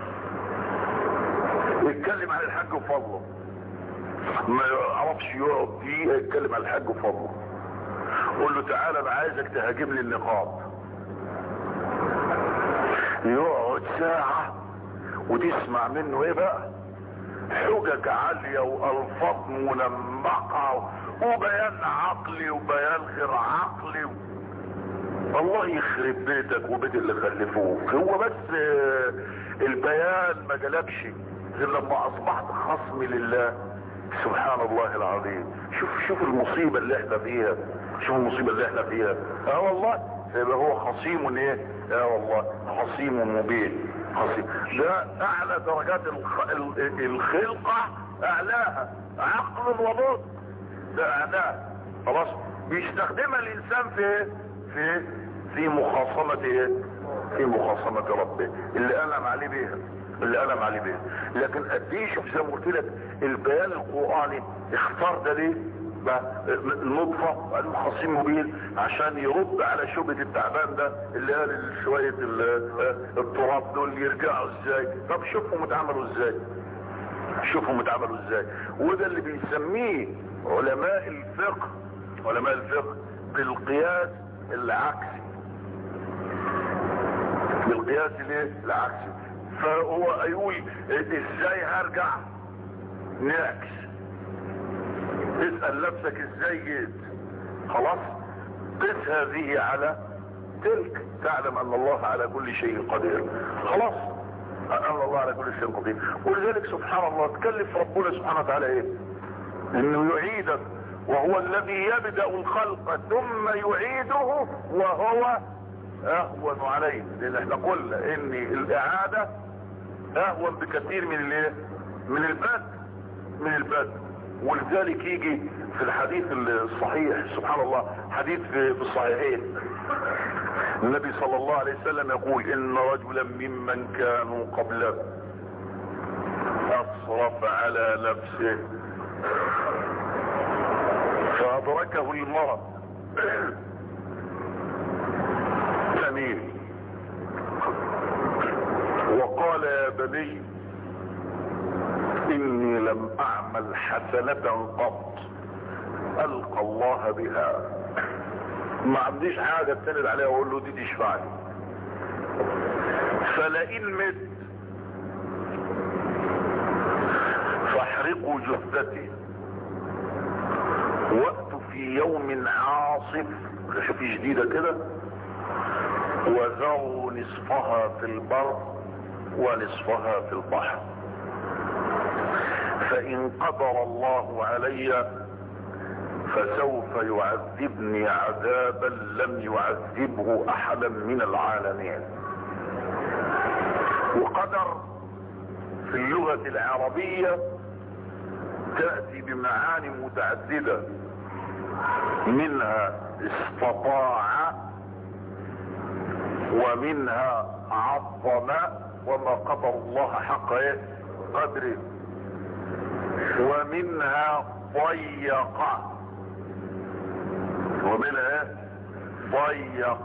[SPEAKER 2] يتكلم عن الحج وفضله ما يعرفش يقعد دقيقة يتكلم عن الحج وفضله قول له تعالى انا عايزك تهاجم لي النقاب يقعد ساعة وتسمع منه ايه بقى حجج عالية والفاظ منمقة وبيان عقلي وبيان غير عقلي الله يخرب بيتك وبيت اللي خلفوك هو بس البيان ما جلبش غير لما اصبحت خصم لله سبحان الله العظيم شوف شوف المصيبة اللي احنا فيها شوف المصيبة اللي احنا فيها اه والله يبقى هو خصيم ايه اه والله خصيم مبين خصيم ده اعلى درجات الخلقة اعلاها عقل وبطن ده اعلاها خلاص بيستخدمها الانسان في في في مخاصمة ايه في مخاصمة ربه اللي ألم عليه بيها اللي ألم عليه بيها لكن قد ايه شوف زي ما قلت لك البيان القرآني اختار ده ليه النطفة المخصم مبين عشان يرد على شبهة التعبان ده اللي قال شوية التراب دول يرجعوا ازاي طب شوفهم اتعملوا ازاي شوفهم اتعملوا ازاي وده اللي بيسميه علماء الفقه علماء الفقه بالقياس العكسي بالقياس الايه العكسي فهو يقول ازاي هرجع نعكس اسأل نفسك ازاي جيت خلاص قس هذه على تلك تعلم ان الله على كل شيء قدير خلاص ان الله على كل شيء قدير ولذلك سبحان الله تكلف ربنا سبحانه وتعالى ايه انه يعيدك وهو الذي يبدأ الخلق ثم يعيده وهو اهون عليه لان احنا قلنا ان الاعادة اهون بكثير من الايه من البدء من البدء ولذلك يجي في الحديث الصحيح سبحان الله حديث في الصحيحين النبي صلى الله عليه وسلم يقول ان رجلا ممن كانوا قبله اصرف على نفسه فادركه المرض جميل وقال يا بني اني لم اعمل حسنة قط القى الله بها ما عنديش حاجة اتند عليها واقول له دي تشفعني فلئن مت فاحرقوا جثتي وقت في يوم عاصف شوف جديدة كده وذروا نصفها في البر ونصفها في البحر فإن قدر الله علي فسوف يعذبني عذابا لم يعذبه أحدا من العالمين وقدر في اللغة العربية تأتي بمعاني متعددة منها استطاع ومنها عظم وما قدر الله حق ايه قدره ومنها ضيق ومنها ضيق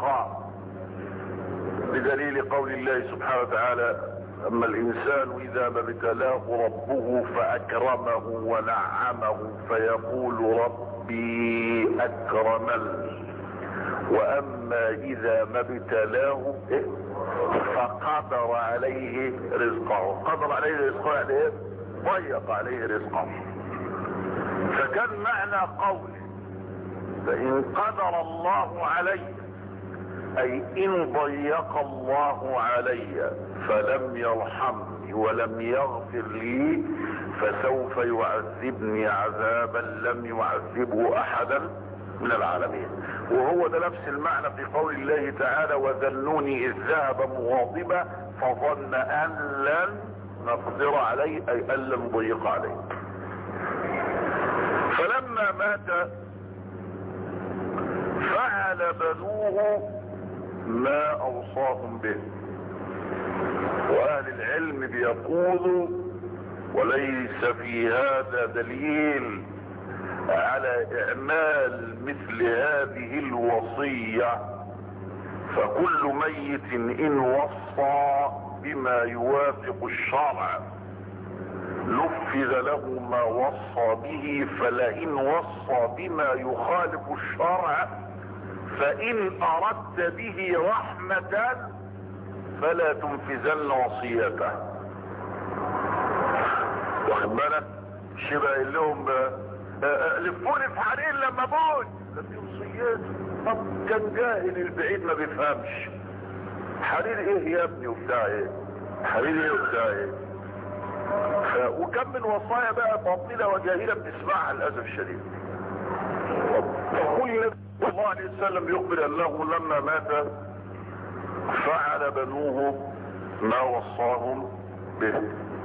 [SPEAKER 2] بدليل قول الله سبحانه وتعالى اما الانسان اذا ما ابتلاه ربه فاكرمه ونعمه فيقول ربي اكرمن واما اذا ما ابتلاه فقدر عليه رزقه قدر عليه رزقه يعني ايه ضيق عليه رزقه فكان معنى قوله فان قدر الله علي اي ان ضيق الله علي فلم يرحمني ولم يغفر لي فسوف يعذبني عذابا لم يعذبه احدا من العالمين وهو ده نفس المعنى في قول الله تعالى وذنوني اذ ذهب مغاضبا فظن ان لن نقدر عليه اي ان لن نضيق عليه فلما مات فعل بنوه ما اوصاهم به واهل العلم بيقولوا وليس في هذا دليل على اعمال مثل هذه الوصية فكل ميت ان وصى بما يوافق الشرع نفذ له ما وصى به فلئن وصى بما يخالف الشرع فان اردت به رحمة فلا تنفذن وصيته واخد بالك شبه قايل لهم لفوني في حرير لما موت دي وصيات طب كان جاهل البعيد ما بيفهمش حرير ايه يا ابني وبتاع ايه حرير ايه وبتاع ايه ف... وكم من وصايا بقى باطلة وجاهلة بنسمعها للأسف الشديد يقول النبي صلى الله عليه وسلم يخبر انه لما مات فعل بنوه ما وصاهم به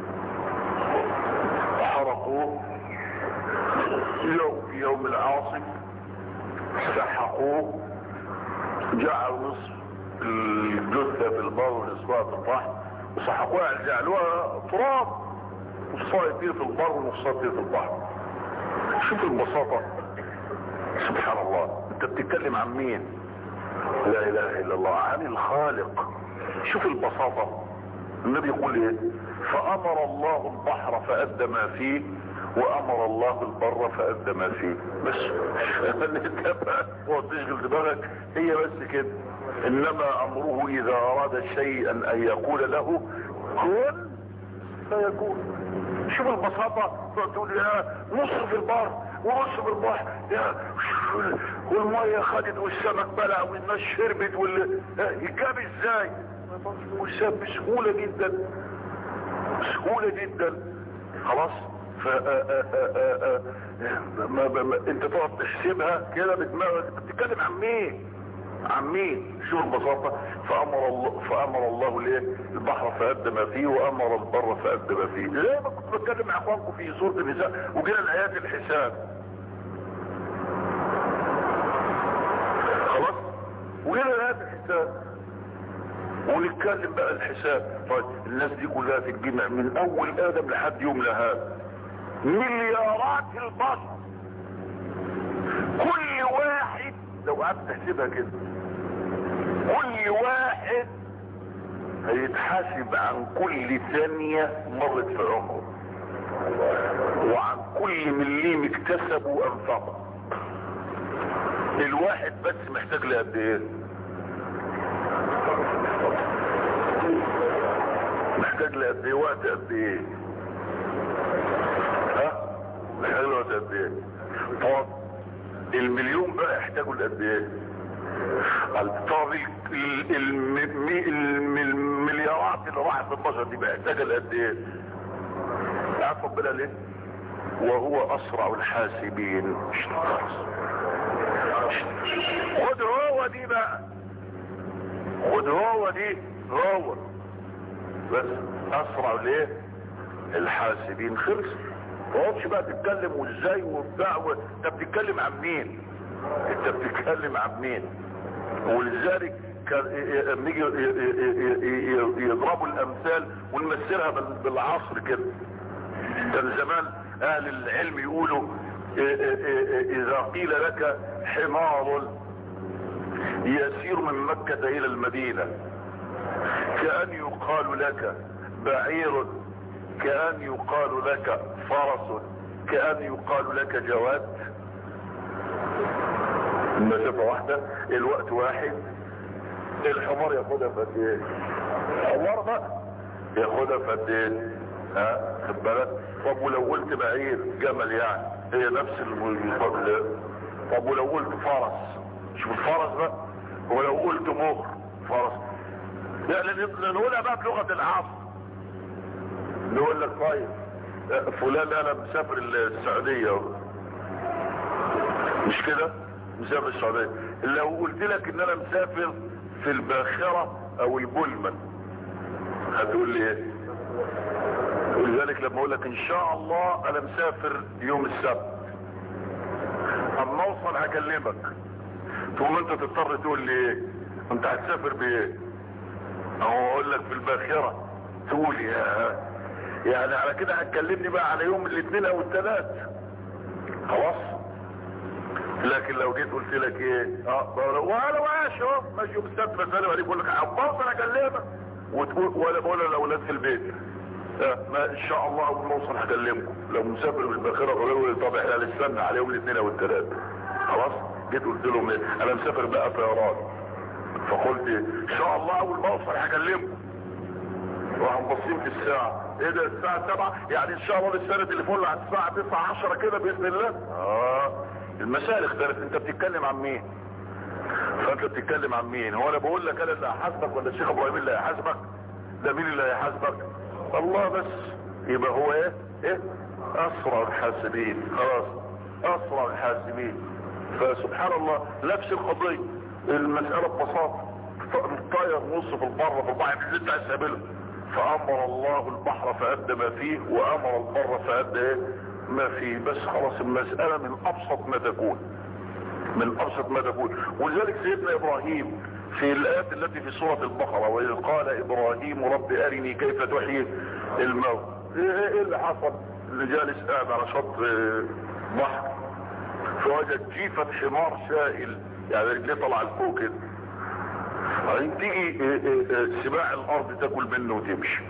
[SPEAKER 2] حرقوه يوم في يوم العاصف سحقوه جعلوا نصف الجثة في البر ونصفها في البحر وسحقوها جعلوها تراب نصفها يطير في البر ونصفها يطير في البحر شوف البساطة سبحان الله انت بتتكلم عن مين لا اله الا الله عن الخالق شوف البساطة النبي يقول ايه فامر الله البحر فادى ما فيه وامر الله البر فادى ما فيه بس وتشغل دماغك هي بس كده انما امره اذا اراد شيئا ان يقول له كن فيكون شوف البساطة تقول يا نص في البر ونص في البحر يا والمية خدت والسمك بلع والناس شربت وال يجاب ازاي والساب بسهولة جدا بسهولة جدا خلاص ف ما ما ما انت تقعد تحسبها كده بدماغك بتتكلم عن مين عن مين شوف البساطة فامر الله فامر الله ليه البحر فأدى ما فيه وامر البر فأدى ما فيه زي ما كنت بتكلم مع اخوانكم في سورة النساء وجينا الايات الحساب خلاص وجينا الايات الحساب ونتكلم بقى الحساب طيب الناس دي كلها تتجمع من اول ادم لحد يوم لهذا مليارات البشر كل واحد لو قعدت تحسبها كده كل واحد هيتحاسب عن كل ثانية مرت في عمره وعن كل مليم اكتسبه وانفقه الواحد بس محتاج لقد ايه محتاج لقد ايه وقت قد ايه ها محتاج له وقت قد ايه طب المليون بقى يحتاجوا لقد ايه طب المليارات اللي راحت في البشر دي محتاجه لقد ايه عارف ربنا ليه وهو اسرع الحاسبين خد هو دي بقى خد هو دي هو بس اسرع ليه الحاسبين خلص ما تقعدش بقى تتكلم وازاي وبتاع و... انت بتتكلم عن مين انت بتتكلم عن مين ولذلك كان نيجي يضربوا الامثال ونمثلها بالعصر كده كان زمان اهل العلم يقولوا اذا قيل لك حمار يسير من مكة الى المدينة كأن يقال لك بعير كأن يقال لك فرس كأن يقال لك جواد المسافة واحدة الوقت واحد الحمار ياخدها في قد ايه الحمار بقى ياخدها في قد ايه ها خد بالك طب ولو قلت بعير جمل يعني هي نفس الفضل طب ولو قلت فرس شوف الفرس بقى ولو قلت مغر فرس يعني نقولها بقى بلغة العصر نقول لك طيب فلان انا مسافر السعودية مش كده مسافر السعودية لو قلت لك ان انا مسافر في الباخرة او البلمن هتقول لي ايه ولذلك لما اقول لك ان شاء الله انا مسافر يوم السبت اما اوصل هكلمك تقوم انت تضطر تقول لي ايه انت هتسافر بايه او اقول لك في الباخرة تقول يا يعني على كده هتكلمني بقى على يوم الاثنين او الثلاث خلاص لكن لو جيت قلت لك ايه اه وانا ماشي اهو ماشي يوم السبت بسالم عليك بقول لك عباس انا اكلمك وتقول ولا بقول للاولاد في البيت آه ما ان شاء الله اول ما اوصل هكلمكم لو مسافر بالباخره قولوا لي طب احنا هنستنى على يوم الاثنين او الثلاث خلاص جيت قلت لهم ايه انا مسافر بقى طيران فقلت ايه ان شاء الله اول ما اوصل هكلمكم راحوا مبصين في الساعة ايه ده الساعة 7 يعني ان شاء الله لسه التليفون على الساعة 9 10 كده باذن الله اه المسائل اختلفت انت بتتكلم عن مين فانت بتتكلم عن مين هو انا بقول لك انا اللي هحاسبك ولا الشيخ ابراهيم اللي هيحاسبك ده مين اللي هيحاسبك الله بس يبقى هو ايه ايه اسرع الحاسبين خلاص اسرع الحاسبين فسبحان الله نفس القضية المسألة ببساطة طاير نص في البر في البحر اللي انت عايز تعمله فامر الله البحر فادى ما فيه وامر البر فادى ايه ما فيه بس خلاص المسألة من ابسط ما تكون من ابسط ما تكون ولذلك سيدنا ابراهيم في الايات التي في سورة البقرة واذ قال ابراهيم رب ارني كيف تحيي الموت ايه, إيه اللي حصل اللي جالس قاعد على شط بحر فوجد جيفة حمار سائل يعني رجليه طلع لفوق كده بعدين تيجي سباع الارض تاكل منه وتمشي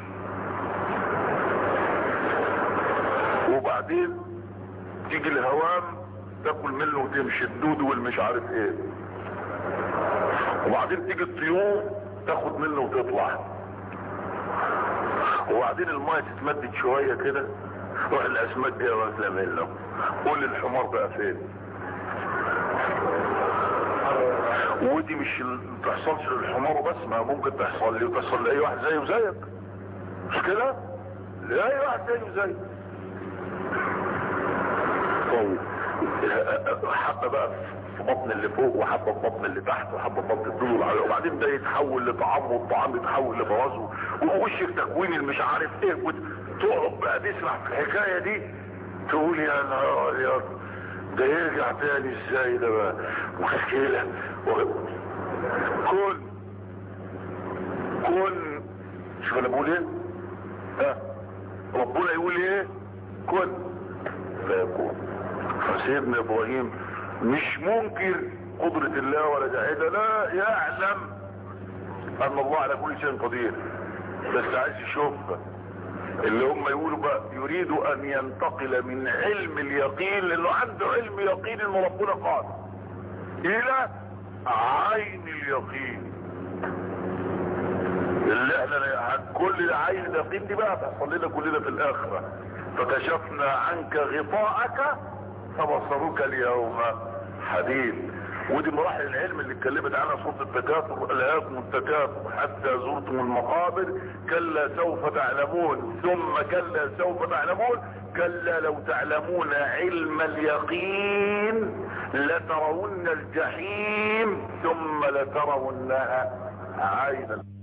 [SPEAKER 2] وبعدين تيجي الهوام تاكل منه وتمشي الدود والمش عارف ايه وبعدين تيجي الطيور تاخد منه وتطلع وبعدين المايه تتمدد شوية كده روح الاسماك دي واكله منه قول الحمار بقى فين ودي مش تحصلش للحمار بس ما ممكن تحصل لي وتحصل لاي واحد زيه وزيك مش كده لاي واحد زيه وزيك طيب حبه بقى في بطن اللي فوق وحبه في بطن اللي تحت وحبه في بطن الدول وبعدين ده يتحول لطعام والطعام يتحول لبوازه ويخش في تكوين المش عارف ايه تقعد بقى تسمع في الحكايه دي تقول يا نهار يا ده يرجع تاني ازاي ده بقى مشكلة كن كن شوف انا بقول ايه ها ربنا يقول ايه كن فيكون فسيدنا ابراهيم مش منكر قدرة الله ولا جاهدة لا يعلم ان الله على كل شيء قدير بس عايز يشوفها اللي هم يقولوا بقى يريد ان ينتقل من علم اليقين لانه عنده علم يقين ان ربنا قادر الى عين اليقين اللي احنا كل عين اليقين دي بقى تحصل لنا كلنا في الاخره فكشفنا عنك غطاءك فبصرك اليوم حديد ودي مراحل العلم اللي اتكلمت عنها سوره التكاثر الهاكم التكاثر حتى زرتم المقابر كلا سوف تعلمون ثم كلا سوف تعلمون كلا لو تعلمون علم اليقين لترون الجحيم ثم لترونها عين